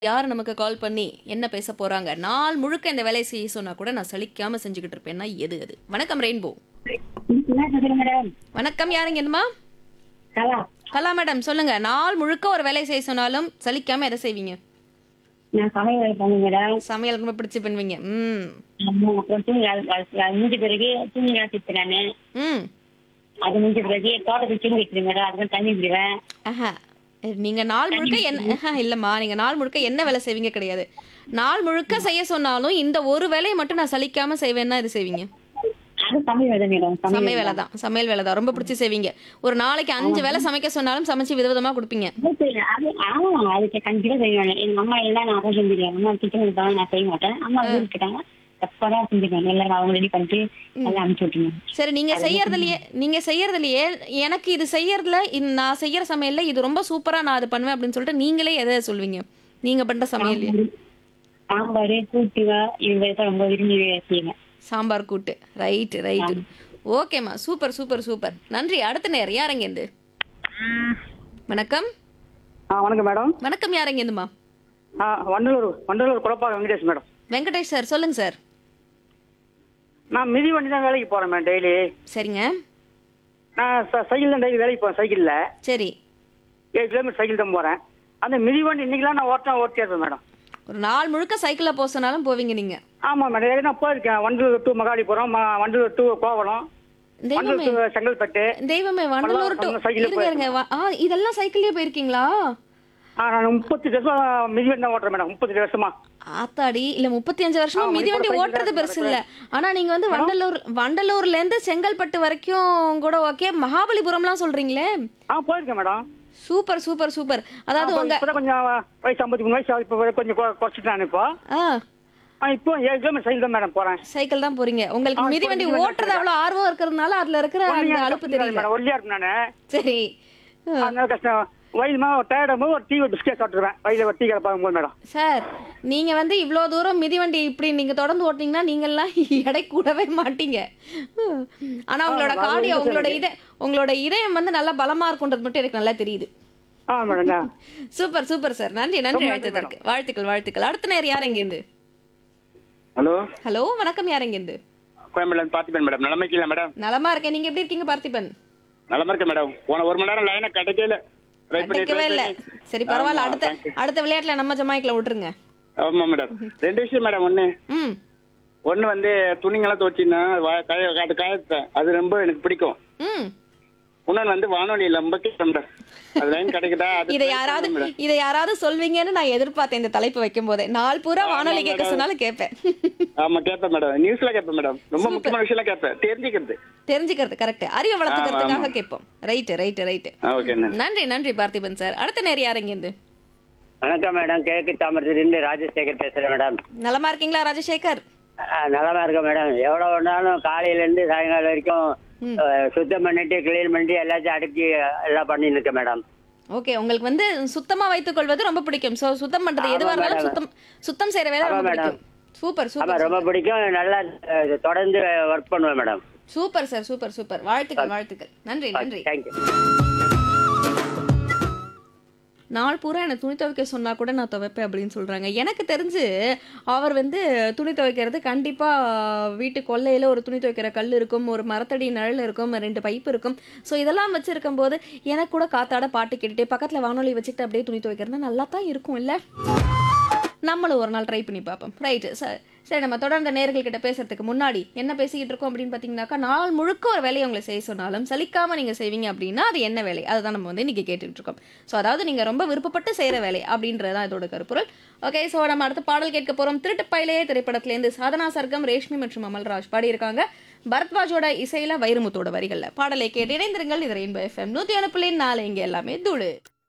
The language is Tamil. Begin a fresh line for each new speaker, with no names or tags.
யார் நமக்கு கால் பண்ணி என்ன பேச போறாங்க நாள் முழுக்க இந்த வேலையை செய்ய சொன்னா கூட நான் சலிக்காம செஞ்சுக்கிட்டு இருப்பேன்னா எது அது வணக்கம் ரெயின்போ
என்ன சொல்றீங்க மேடம்
வணக்கம் யாருங்க என்னமா
கலா
கலா மேடம் சொல்லுங்க நாள் முழுக்க ஒரு வேலையை செய்ய சொன்னாலும் சலிக்காம எதை செய்வீங்க
நான் சமையல் வேலை பண்ணேன் மேடம்
சமையல் ரொம்ப பிடிச்சு பண்ணுவீங்க ம்
ஆமா, அப்புறம் துணி அது- அது- அது முடிஞ்ச பிறகு துணி காத்திட்டு நானு
ம்
அது முடிஞ்ச பிறகு தோட்டத்துக்கு துணி வச்சிருக்கேன் மேடம் அதுக்கு தண்ணி விடுவேன்
ஆஹா நீங்க நாள் முழுக்க என்ன ஆஹா, இல்லம்மா நீங்க நாள் முழுக்க என்ன வேலை செய்வீங்க கிடையாது நாள் முழுக்க செய்ய சொன்னாலும் இந்த ஒரு வேலையை மட்டும் நான் சலிக்காம செய்வேன்னா இது செய்வீங்க
அது சமையல் வேலை மேடம்
சமையல் வேலை தான் சமையல் வேலை தான் ரொம்ப பிடிச்சி செய்வீங்க ஒரு நாளைக்கு அஞ்சு வேலை சமைக்க சொன்னாலும் சமைச்சு விதவிதமா கொடுப்பீங்க
அது அது ஆமா அதுக்கு கண்டிப்பா செய்வேன் எங்க அம்மா எல்லாம் நான் தான் செஞ்சிருக்கேன் அம்மா கிச்சன் இருக்காங்க நான் செய்ய மாட்டேன் அம்மா ஊருக்கு இருக்காங்க எப்பதான் செஞ்சுருக்கேன் எல்லாரும் அவங்க ரெடி பண்ணிட்டு எல்லாம் அனுப்பிச்சு விட்டுருங்க
சரி நீங்க செய்யறதுலயே நீங்க செய்யறதுலயே எனக்கு இது செய்யறதுல இந்த- நான் செய்யற சமையல்ல இது ரொம்ப சூப்பரா நான் அது பண்ணுவேன் அப்படின்னு சொல்லிட்டு நீங்களே எதை சொல்வீங்க நீங்க பண்ற சமையல்
சாம்பார் கூட்டுவா இது தான் ரொம்ப விரும்பி செய்வேன்
சாம்பார் கூட்டு ரைட் ரைட் ஓகேம்மா சூப்பர் சூப்பர் சூப்பர் நன்றி அடுத்த நேரம் யாரங்கேந்து வணக்கம்
ஆ வணக்கம் மேடம்
வணக்கம் யாரங்கேந்துமா
ஆ வண்டலூர் வண்டலூர் குழப்பா வெங்கடேஷ் மேடம்
வெங்கடேஷ் சார் சொல்லுங்க சார்
நான் மிதி வண்டி தான் வேலைக்கு போகிறேன் மேடம் டெய்லி
சரிங்க
நான் ச சைக்கிள் தான் டெய்லி வேலைக்கு போகிறேன் சைக்கிளில்
சரி
ஏழு கிலோமீட்டர் சைக்கிள் தான் போகிறேன் அந்த மிதி வண்டி இன்னைக்கெல்லாம் நான் ஓட்டினா ஓட்டியே இருப்பேன் மேடம்
ஒரு நாள் முழுக்க சைக்கிளில் போக சொன்னாலும் போவீங்க நீங்க
ஆமாம் மேடம் ஏற்கனவே நான் போயிருக்கேன் வண்டலூர் டு மகாலிபுரம் ம- வண்டலூர் டு கோவளம்
தெய்வமே
வண்டலூர் to செங்கல்பட்டு
தெய்வமே வண்டலூர் டு
பல்லவரம் சைக்கிள்ல
இருங்க இருங்க வா- ஆ இதெல்லாம் சைக்கிள்லயே போயிருக்கீங்களா
ஆ நான் முப்பத்தெட்டு வருஷம் மிதி வண்டி தான் ஓட்டுறேன் மேடம் முப்பத்தெட்டு வருஷமா
ஆத்தாடி இல்ல முப்பத்தி அஞ்சு வருஷமா
ஆமா,
மிதிவண்டி
இப்ப
ஓட்டுறது
சைக்கிள்
பெருசு இல்ல ஆனா நீங்க வந்து வண்டலூர் வண்டலூர்ல இருந்து செங்கல்பட்டு வரைக்கும் கூட ஓகே மகாபலிபுரம்லாம் சொல்றீங்களே
ஆ போயிருக்கேன் மேடம்
சூப்பர் சூப்பர் சூப்பர் அதாவது உங்க
இப்போ கொஞ்சம் வயசு ஐம்பத்தி மூணு வயசு இப்போ கொஞ்சம் கொ- குறைச்சிட்டேன் நான் இப்போ
ஆ
ஆ இப்போ ஏழு கிலோமீட்டர் சைக்கிள் தான் மேடம் போகிறேன்
சைக்கிள் தான் போறீங்க உங்களுக்கு
ஆ,
மிதிவண்டி
இப்போ
ஓட்டுறது அவ்வளவு ஆர்வம் இருக்கிறதுனால அதுல இருக்கிற அந்த அலுப்பு தெரியல
மேடம் ஒல்லியா இருப்பேன் நான்
சரி ஆ.
அதனால கஷ்டம் வயலுமா ஒரு டயர்டும் ஒரு டீ ஒரு பிஸ்கெட் சாப்பிட்டுருவேன் வயலில் ஒரு டீ கடை பார்க்கும்போது மேடம்
சார் நீங்க வந்து இவ்வளோ தூரம் மிதிவண்டி இப்படி நீங்க தொடர்ந்து ஓட்டினீங்கன்னா நீங்கெல்லாம் எடை கூடவே மாட்டீங்க ம். ஆனா உங்களோட
அது
கார்டியோ
வந்து
உங்களோட இத உங்களோட இதயம் வந்து நல்லா பலமா இருக்குன்றது மட்டும் எனக்கு நல்லா தெரியுது
ஆ மேடம்
சூப்பர் சூப்பர் சார் நன்றி நன்றி
ரொம்ப நன்றி,
வாழ்த்துதற்கு வாழ்த்துக்கள் வாழ்த்துக்கள் அடுத்த நேரம் யார் எங்கேருந்து
ஹலோ
ஹலோ வணக்கம் யார் எங்கேருந்து
கோயம்பேடுல பார்த்திபன் மேடம் நிலைமைக்கு மேடம்
நலமா இருக்கேன் நீங்க எப்படி இருக்கீங்க பார்த்திபன்
நலமா இருக்கேன் மேடம் போன ஒரு மணி நேரம் லைனை கிடைக்கல ட்ரை பண்ணி
கிடைக்கவே இல்ல சரி பரவாயில்ல அடுத்த அடுத்த விளையாட்டுல நம்ம ஜமாய்க்குல விட்டுருங்க
ஆமா மேடம் ரெண்டு விஷயம் மேடம் ஒண்ணு
ம்
ஒண்ணு வந்து துணிங்கெல்லாம் துவச்சின்னா காய அது காயத்தேன் அது ரொம்ப எனக்கு பிடிக்கும்
ம்
இன்னொன்னு வந்து வானொலி ரொம்ப கேட்பேன் மேடம் அது லைன் கிடைக்குதா அது
இதை
try
யாராவது
பண்ணுங்க மேடம்.
இதை யாராவது சொல்வீங்கன்னு நான் எதிர்பார்த்தேன் இந்த தலைப்பு வைக்கும் போதே நாள் பூரா வானொலி கேட்க சொன்னாலும் கேட்பேன்
ஆமா கேட்பேன் மேடம் நியூஸ்ல கேட்பேன் மேடம் ரொம்ப முக்கியமான விஷயம் கேட்பேன் தெரிஞ்சுக்கிறது
தெரிஞ்சுக்கிறது கரெக்ட் அறிவை வளர்த்துக்கிறதுக்காக கேட்போம் ரைட்டு ரைட்டு ரைட்டு
ஓகே
நன்றி நன்றி பார்த்திபன் சார் அடுத்த நேரம் யார் எங்கேருந்து
வணக்கம் மேடம் கிழக்கு தாமரத்திலிருந்து ராஜசேகர் பேசுறேன் மேடம்
நலமா இருக்கீங்களா ராஜசேகர்
ஆ, நலமா இருக்கேன் மேடம் எவ்வளவு வேணாலும் காலையில இருந்து சாயங்காலம் வரைக்கும் ஆ, சுத்தம் பண்ணிட்டு கிளீன் பண்ணிட்டு எல்லாத்தையும் அடுக்கி எல்லாம் பண்ணிட்டு இருக்கேன் மேடம்
ஓகே உங்களுக்கு வந்து சுத்தமா வைத்துக் கொள்வது ரொம்ப பிடிக்கும் சோ சுத்தம் பண்றது எதுவா
ஆமா,
இருந்தாலும்
மேடம்.
சுத்தம் சுத்தம் செய்யற வேலை
ஆமா,
ரொம்ப
மேடம்.
பிடிக்கும் சூப்பர்
ஆமா
சூப்பர்
ரொம்ப பிடிக்கும் நல்லா ஆ, தொடர்ந்து ஒர்க் பண்ணுவேன் madam
super sir super super வாழ்த்துக்கள் வாழ்த்துக்கள் நன்றி நன்றி
தேங்க்யூ
நாள் பூரா எனக்கு துணி துவைக்க சொன்னா கூட நான் துவைப்பேன் அப்படின்னு சொல்றாங்க எனக்கு தெரிஞ்சு அவர் வந்து துணி துவைக்கிறது கண்டிப்பா வீட்டு கொல்லையில ஒரு துணி துவைக்கிற கல் இருக்கும் ஒரு மரத்தடி நிழல் இருக்கும் ரெண்டு பைப் இருக்கும் ஸோ இதெல்லாம் வச்சிருக்கும் போது எனக்கு கூட காத்தாட பாட்டு கேட்டுட்டே பக்கத்துல வானொலி வச்சுக்கிட்டு அப்படியே துணி துவைக்கிறது நல்லா தான் இருக்கும் இல்ல நம்மளும் ஒரு நாள் ட்ரை பண்ணி பார்ப்போம் ரைட்டு சார் சரி நம்ம தொடர்ந்த நேர்கள் கிட்ட பேசுறதுக்கு முன்னாடி என்ன பேசிக்கிட்டு இருக்கோம் அப்படின்னு பார்த்தீங்கன்னாக்கா நாள் முழுக்க ஒரு வேலையை உங்களை செய்ய சொன்னாலும் சலிக்காம நீங்க செய்வீங்க அப்படின்னா அது என்ன வேலை அதுதான் நம்ம வந்து இன்னைக்கு கேட்டுட்டு இருக்கோம் ஸோ அதாவது நீங்க ரொம்ப விருப்பப்பட்டு செய்யற வேலை அப்படின்றது தான் இதோட கருப்பொருள் ஓகே ஸோ நம்ம அடுத்த பாடல் கேட்க போறோம் திருட்டுப்பயிலேயே திரைப்படத்திலேருந்து சாதனா சர்க்கம் ரேஷ்மி மற்றும் அமல்ராஜ் பாடியிருக்காங்க பரத்வாஜோட இசையில வைரமுத்தோட வரிகள்ல பாடலை கேட்டு இணைந்திருங்கள் இது ரெயின்போ எஃப்எம் நூத்தி ஒன்று புள்ளி நாலு இங்க எல்லாமே தூளு